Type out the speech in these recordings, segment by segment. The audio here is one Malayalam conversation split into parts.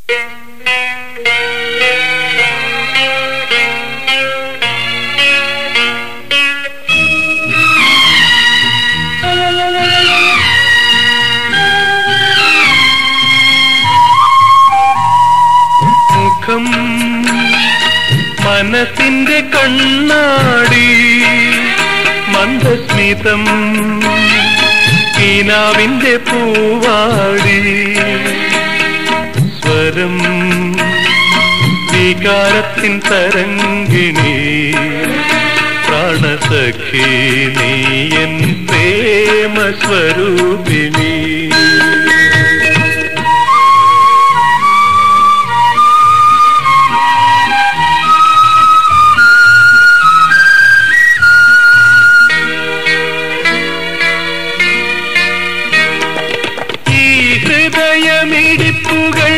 മുഖം മനസ്സിന്റെ കണ്ണാടി മന്ദസ്മിതം കീനാവിന്റെ പൂവാടി സ്വരം വികാരത്തിൻ തരംഗിണി പ്രാണസഖി നീയൻ പ്രേമ സ്വരൂപിണി ഈ ഹൃദയമിടിപ്പുകൾ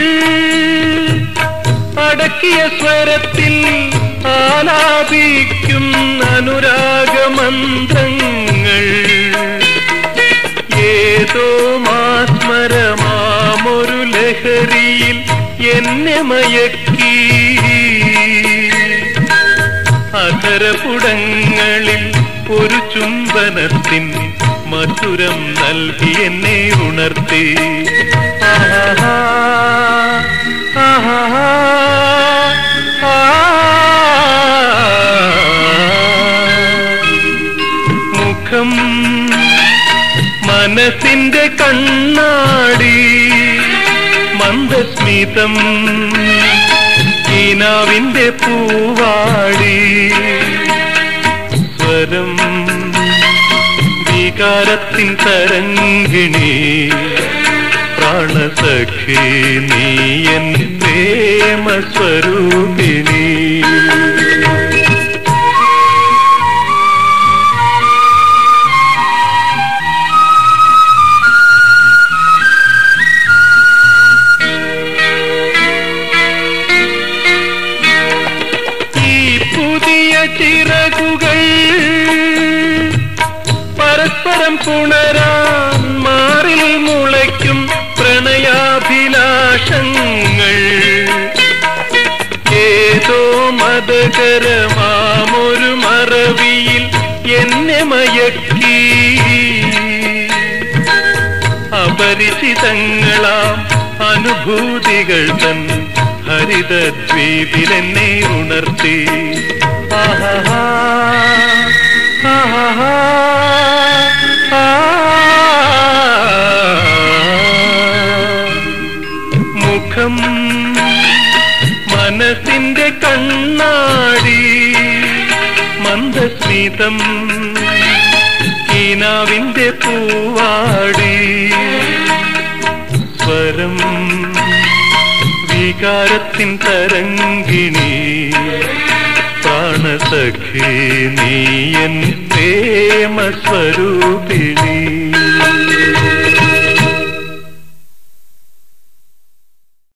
അടക്കിയ സ്വരത്തിൽ ആലാപിക്കും അനുരാഗമന്ത്രങ്ങൾ ഏതോ മാസ്മരമാമൊരു ലഹരിയിൽ എന്നെ മയക്കി അധരപുടങ്ങളിൽ ഒരു ചുംബനത്തിൻ മധുരം നൽകി എന്നെ ഉണർത്തി ആഹാ, ആഹാ, ആ. മുഖം മനസ്സിന്റെ കണ്ണാടി മന്ദസ്മിതം ഈനാവിന്റെ പൂവാടി സ്വരം വികാരത്തിൻ തരംഗിണി പ്രാണസഖി നീയൻ പ്രേമ സ്വരൂപിണി ഈ പുതിയ ചിറകുകൾ പരസ്പരം പുണരാൻ മാറിൽ മുളയ്ക്കും പ്രണയാഭിലാഷങ്ങൾ ഏതോ മതകരമാമൊരു മറവിയിൽ എന്നെ മയക്കി അപരിചിതങ്ങളാം അനുഭൂതികൾ തൻ ഹരിതദ്വീപിൽ എന്നെ ഉണർത്തി ആഹാ ആഹാ ആ. മുഖം മനസ്സിന്റെ കണ്ണാടി മന്ദസ്മിതം ഈനാവിന്റെ പൂവാടി സ്വരം വികാരത്തിൻ തരംഗിണി പ്രാണസഖി നീയൻ പ്രേമ സ്വരൂപിണി